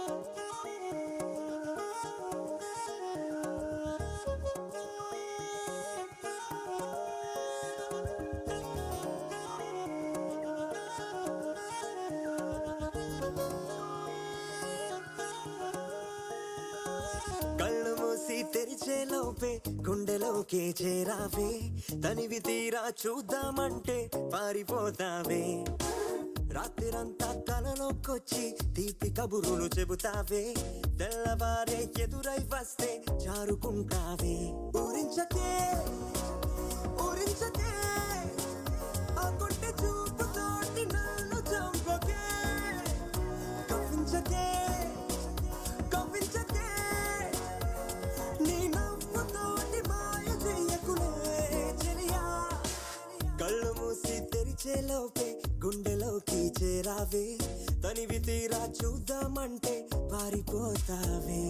కళ్ళు మూసి తెరిచే లోపే గుండెలోకి చేరావే తనివి తీరా చూద్దామంటే పారిపోతావే రాత్రిరంతా కలలోకొచ్చి తీపి కబురులు చెబుతావే తెల్లవారే ఎదురై వస్తే జారుకుంటావే ఊరించకే ఊరించకే ఆ గుండె చూపుతోటి నన్ను చంపకే కవ్వించకే కవ్వించకే నీ నవ్వుతోటి మాయ చెయ్యకులే చెలియా కళ్ళు మూసి తెరిచే లోపే గుండెలోకి చేరావే తనివి తీరా చూద్దామంటే పారిపోతావే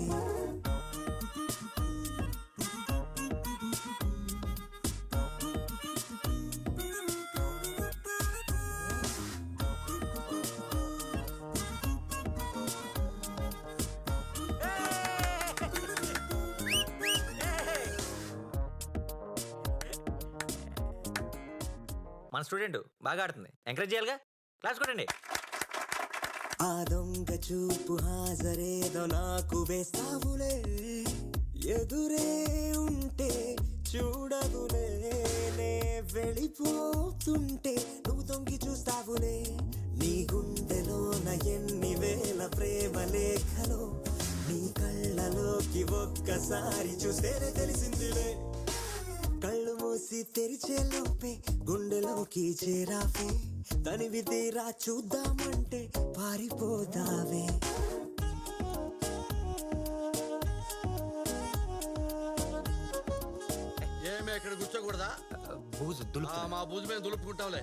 మన స్టూడెంట్ బాగా ఆడుతుంది ఎంకరేజ్ చేయాలిగా క్లాస్ కొట్టండి ఆ దొంగ చూపు హాజరేదో నాకు వేస్తావులే ఎదురే ఉంటే చూడవులే నే వెళ్ళిపోతుంటే నువ్వు తొంగి చూస్తావులే నీ గుండెలోన ఎన్ని వేల ప్రేమ లేఖలో నీ కళ్ళలోకి ఒక్కసారి చూస్తేనే తెలిసిందిలే కళ్ళు మూసి తెరిచే లోపే గుండెలోకి చేరావే తనివి తీరా చూద్దామంటే పారిపోతావే ఏమే ఇక్కడ కూర్చోకూడదా బూజు ఆ, దులుపు మా బూజు మేము దులుపుకుంటాంలే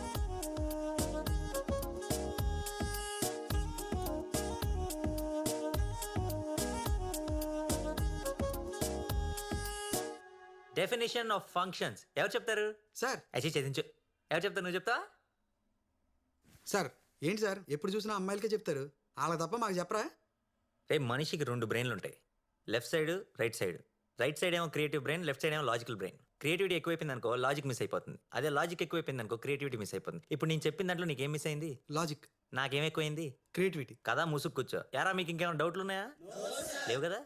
డెఫినేషన్ ఆఫ్ ఫంక్షన్స్ ఎవరు చెప్తారు సార్ అచ్చి చదించు ఎవరు చెప్తారు నువ్వు చెప్తావా సార్ ఏంటి సార్ ఎప్పుడు చూసినా అమ్మాయిలకే చెప్తారు వాళ్ళకి తప్ప మాకు చెప్పరా రే మనిషికి రెండు బ్రెయిన్లు ఉంటాయి left side right side right side ఏమో క్రియేటివ్ బ్రెయిన్ లెఫ్ట్ సైడ్ ఏమో లాజికల్ బ్రెయిన్ క్రియేటివిటీ ఎక్కువైపోయింది అనుకో లాజిక్ మిస్ అయిపోతుంది అదే లాజిక్ ఎక్కువైపోయింది అనుకో క్రియేటివిటీ మిస్ అయిపోతుంది ఇప్పుడు నేను చెప్పిన దాంట్లో నీకేం మిస్ అయింది లాజిక్ నాకేం ఎక్కువైంది క్రియేటివిటీ కదా ముసుగు కూర్చో యారా మీకు ఇంకేమైనా డౌట్లు ఉన్నాయా లేవు కదా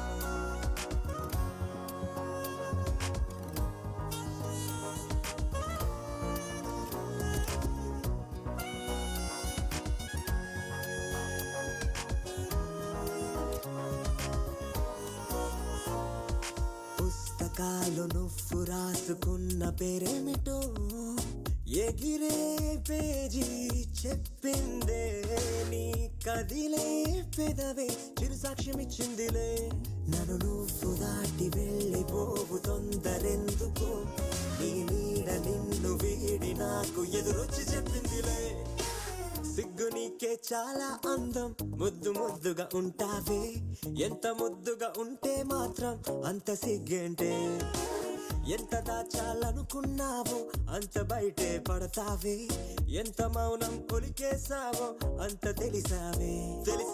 పుస్తకాలు నువ్వు రాసుకున్న పేరేమిటో ఎగిరే పేజీ చెప్పిందే నీ కదిలే పెదవే చిరు సాక్ష్యం ఇచ్చిందిలే నన్ను నువ్వు దాటి వెళ్ళిపోవు తొందరెందుకు నీ నీడ నిన్ను వీడి నాకు ఎదురొచ్చి చెప్పిందిలే సిగ్గు నీకే చాలా అందం ముద్దు ముద్దుగా ఉంటావే ఎంత ముద్దుగా ఉంటే మాత్రం అంత సిగ్గేంటే ఎంత దాచాలనుకున్నావో అంత బయటే పడతావే ఎంత మౌనం ఒలికేసావో అంత తెలిసావే తెలిసి